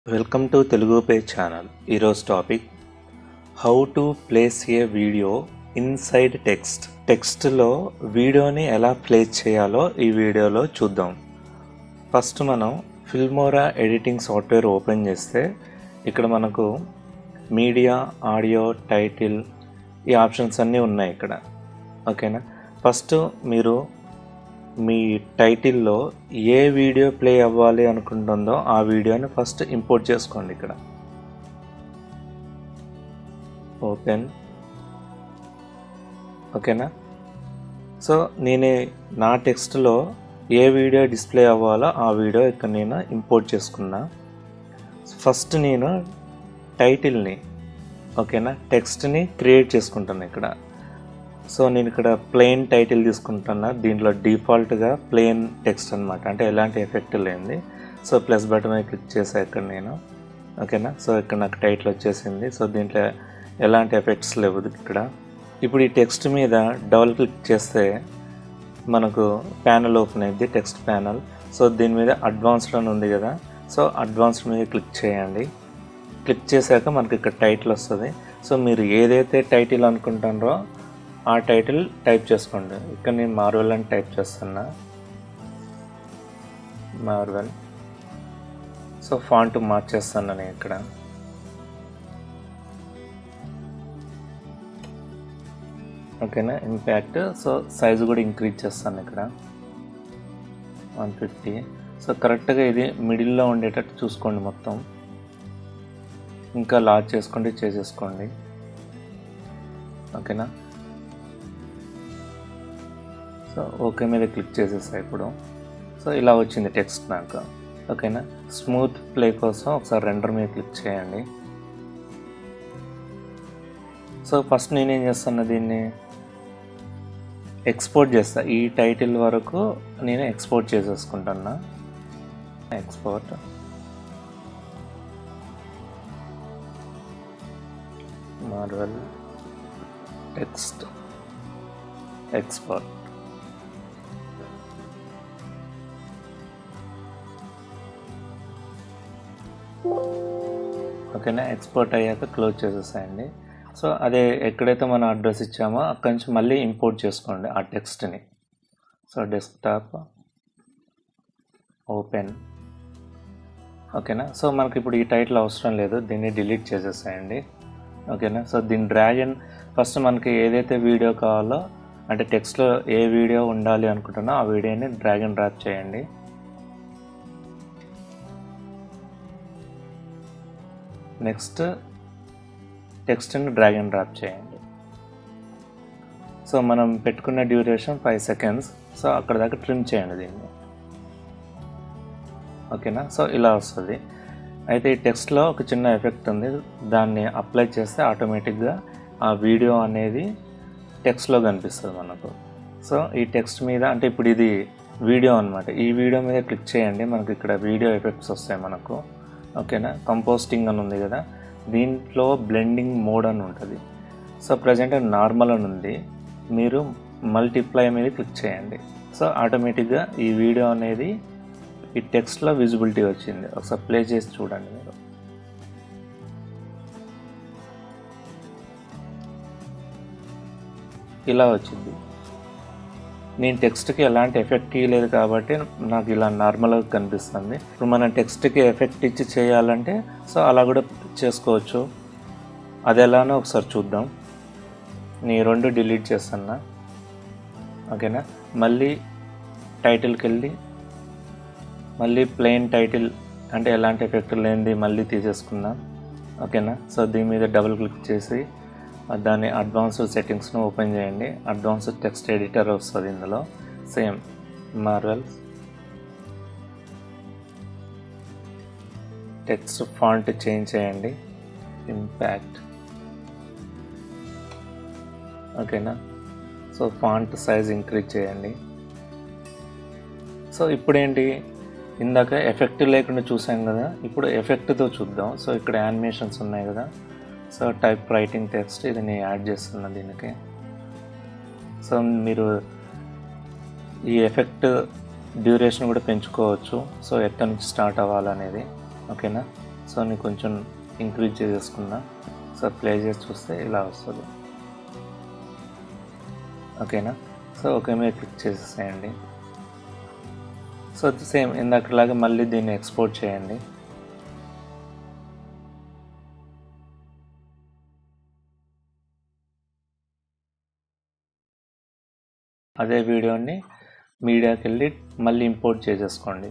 welcome to Telugu page channel ఈరోజు topic how to place a video inside text టెక్స్ట్లో వీడియోని ఎలా ప్లేస్ చేయాలో ఈ వీడియోలో చూద్దాం ఫస్ట్ మనం ఫిల్మోరా ఎడిటింగ్ సాఫ్ట్వేర్ ఓపెన్ చేస్తే ఇక్కడ మనకు మీడియా ఆడియో టైటిల్ ఈ ఆప్షన్స్ అన్నీ ఉన్నాయి ఇక్కడ ఓకేనా ఫస్ట్ మీరు మీ టైటిల్లో ఏ వీడియో ప్లే అవ్వాలి అనుకుంటుందో ఆ వీడియోని ఫస్ట్ ఇంపోర్ట్ చేసుకోండి ఇక్కడ ఓపెన్ ఓకేనా సో నేను నా టెక్స్ట్లో ఏ వీడియో డిస్ప్లే అవ్వాలో ఆ వీడియో ఇక్కడ నేను ఇంపోర్ట్ చేసుకున్నా ఫస్ట్ నేను టైటిల్ని ఓకేనా టెక్స్ట్ని క్రియేట్ చేసుకుంటాను ఇక్కడ సో నేను ఇక్కడ ప్లెయిన్ టైటిల్ తీసుకుంటున్నా దీంట్లో డిఫాల్ట్గా ప్లెయిన్ టెక్స్ట్ అనమాట అంటే ఎలాంటి ఎఫెక్ట్ లేనిది సో ప్లస్ బటన్ మీద క్లిక్ చేసా ఇక్కడ నేను ఓకేనా సో ఇక్కడ నాకు టైటిల్ వచ్చేసింది సో దీంట్లో ఎలాంటి ఎఫెక్ట్స్ లేవు ఇక్కడ ఇప్పుడు ఈ టెక్స్ట్ మీద డబుల్ క్లిక్ చేస్తే మనకు ప్యానల్ ఓపెన్ అయింది టెక్స్ట్ ప్యానల్ సో దీని మీద అడ్వాన్స్డ్ అని ఉంది కదా సో అడ్వాన్స్డ్ మీద క్లిక్ చేయండి క్లిక్ చేశాక మనకి ఇక్కడ టైటిల్ వస్తుంది సో మీరు ఏదైతే టైటిల్ అనుకుంటారో ఆ టైటిల్ టైప్ చేసుకోండి ఇక్కడ నేను మార్వెల్ అని టైప్ చేస్తున్నా మార్వెల్ సో ఫాంట్ మార్చేస్తాను నేను ఇక్కడ ఓకేనా ఇంపాక్ట్ సో సైజు కూడా ఇంక్రీజ్ చేస్తాను ఇక్కడ వన్ ఫిఫ్టీ సో కరెక్ట్గా ఇది మిడిల్లో ఉండేటట్టు చూసుకోండి మొత్తం ఇంకా లార్జ్ చేసుకోండి చేసేసుకోండి ఓకేనా సో ఓకే మీద క్లిక్ చేసేసా ఇప్పుడు సో ఇలా వచ్చింది టెక్స్ట్ నాకు ఓకేనా స్మూత్ ప్లే కోసం ఒకసారి రెండర్ మీద క్లిక్ చేయండి సో ఫస్ట్ నేనేం చేస్తాను దీన్ని ఎక్స్పోర్ట్ చేస్తా ఈ టైటిల్ వరకు నేను ఎక్స్పోర్ట్ చేసేసుకుంటున్నా ఎక్స్పోర్ట్ మార్వెల్ టెక్స్ట్ ఎక్స్పోర్ట్ ఓకేనా ఎక్స్పోర్ట్ అయ్యాక క్లోజ్ చేసేసాయండి సో అదే ఎక్కడైతే మనం అడ్రస్ ఇచ్చామో అక్కడి నుంచి మళ్ళీ ఇంపోర్ట్ చేసుకోండి ఆ టెక్స్ట్ని సో డెస్క్టాప్ ఓపెన్ ఓకేనా సో మనకి ఇప్పుడు ఈ టైటిల్ అవసరం లేదు దీన్ని డిలీట్ చేసేసాయండి ఓకేనా సో దీని డ్రాగ్ అండ్ ఫస్ట్ మనకి ఏదైతే వీడియో కావాలో అంటే టెక్స్ట్లో ఏ వీడియో ఉండాలి అనుకుంటున్నా ఆ వీడియోని డ్రాగ్ అండ్ డ్రాప్ చేయండి నెక్స్ట్ టెక్స్ట్ని డ్రాగ్ అండ్ డ్రాప్ చేయండి సో మనం పెట్టుకున్న డ్యూరేషన్ ఫైవ్ సెకండ్స్ సో అక్కడ దాకా ట్రిమ్ చేయండి దీన్ని ఓకేనా సో ఇలా వస్తుంది అయితే ఈ టెక్స్ట్లో ఒక చిన్న ఎఫెక్ట్ ఉంది దాన్ని అప్లై చేస్తే ఆటోమేటిక్గా ఆ వీడియో అనేది టెక్స్ట్లో కనిపిస్తుంది మనకు సో ఈ టెక్స్ట్ మీద అంటే ఇప్పుడు ఇది వీడియో అనమాట ఈ వీడియో మీద క్లిక్ చేయండి మనకి ఇక్కడ వీడియో ఎఫెక్ట్స్ వస్తాయి మనకు ఓకేనా కంపోస్టింగ్ అని ఉంది కదా దీంట్లో బ్లెండింగ్ మోడ్ అని ఉంటుంది సో ప్రజెంట్ నార్మల్ అని ఉంది మీరు మల్టిప్లై మీద క్లిక్ చేయండి సో ఆటోమేటిక్గా ఈ వీడియో అనేది ఈ టెక్స్ట్లో విజిబిలిటీ వచ్చింది ఒకసారి ప్లే చేసి చూడండి మీరు ఇలా వచ్చింది నేను టెక్స్ట్కి ఎలాంటి ఎఫెక్ట్ ఇవ్వలేదు కాబట్టి నాకు ఇలా నార్మల్గా కనిపిస్తుంది ఇప్పుడు మనం టెక్స్ట్కి ఎఫెక్ట్ ఇచ్చి చేయాలంటే సో అలా కూడా చేసుకోవచ్చు అది ఎలానో ఒకసారి చూద్దాం నీ రెండు డిలీట్ చేస్తున్నా ఓకేనా మళ్ళీ టైటిల్కి వెళ్ళి మళ్ళీ ప్లెయిన్ టైటిల్ అంటే ఎలాంటి ఎఫెక్ట్ లేనిది మళ్ళీ తీసేసుకుందాం ఓకేనా సో దీని మీద డబుల్ క్లిక్ చేసి దాని అడ్వాన్స్డ్ సెట్టింగ్స్ను ఓపెన్ చేయండి అడ్వాన్స్డ్ టెక్స్ట్ ఎడిటర్ వస్తుంది ఇందులో same Marvels text font change చేయండి ఇంపాక్ట్ ఓకేనా సో ఫాంట్ సైజ్ ఇంక్రీజ్ చేయండి సో ఇప్పుడేంటి ఇందాక ఎఫెక్ట్ లేకుండా చూసాం కదా ఇప్పుడు ఎఫెక్ట్తో చూద్దాం సో ఇక్కడ యానిమేషన్స్ ఉన్నాయి కదా సో టైప్ రైటింగ్ టెక్స్ట్ ఇది నేను యాడ్ చేస్తున్నా దీనికి సో మీరు ఈ ఎఫెక్ట్ డ్యూరేషన్ కూడా పెంచుకోవచ్చు సో ఎక్కడి నుంచి స్టార్ట్ అవ్వాలనేది ఓకేనా సో సో నేను కొంచెం ఇంక్రీజ్ చేసేసుకున్నా సో ప్లే చేసి చూస్తే ఇలా వస్తుంది ఓకేనా సో ఓకే మీద క్లిక్ చేసేసేయండి సో సేమ్ ఇందాకలాగా మళ్ళీ దీన్ని ఎక్స్పోర్ట్ చేయండి అదే వీడియోని మీడియాకి వెళ్ళి మళ్ళీ ఇంపోర్ట్ చేసేసుకోండి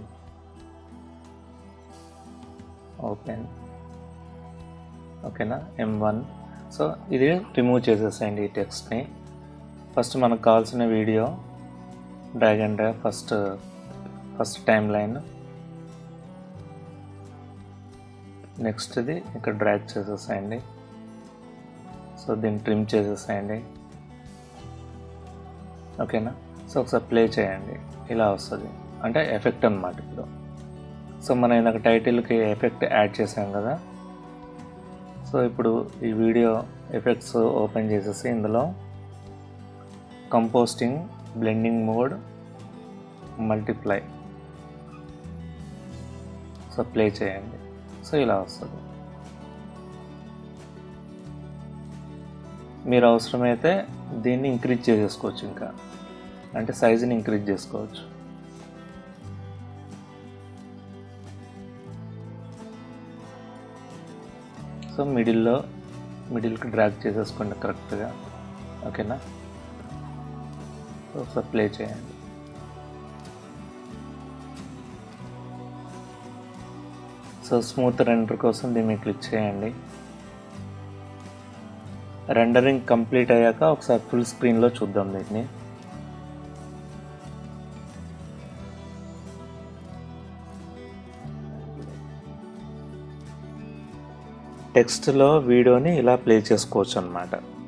ఓపెన్ ఓకేనా ఎం వన్ సో ఇది రిమూవ్ చేసేసేయండి ఈ టెక్స్ట్ని ఫస్ట్ మనకు కావాల్సిన video drag and drag first first time line నెక్స్ట్ది ఇక్కడ డ్రాగ్ చేసేసేయండి సో దీన్ని ట్రిమ్ చేసేసేయండి ఓకేనా సో ఒకసారి ప్లే చేయండి ఇలా వస్తుంది అంటే ఎఫెక్ట్ అనమాట ఇప్పుడు సో మనం ఇందాక టైటిల్కి ఎఫెక్ట్ యాడ్ చేసాం కదా సో ఇప్పుడు ఈ వీడియో ఎఫెక్ట్స్ ఓపెన్ చేసేసి ఇందులో compositing blending mode multiply so play చేయండి సో ఇలా వస్తుంది మీరు అవసరమైతే దీన్ని ఇంక్రీజ్ చేసేసుకోవచ్చు ఇంకా అంటే సైజుని ఇంక్రీజ్ చేసుకోవచ్చు సో మిడిల్లో మిడిల్కి డ్రాగ్ చేసేసుకోండి కరెక్ట్గా ఓకేనా ఒకసారి ప్లే చేయండి సో స్మూత్ రెండర్ కోసం దీన్ని క్లిక్ చేయండి రెండరింగ్ కంప్లీట్ అయ్యాక ఒకసారి ఫుల్ స్క్రీన్లో చూద్దాం దీన్ని టెక్స్ట్లో వీడియోని ఇలా ప్లే చేసుకోవచ్చు అనమాట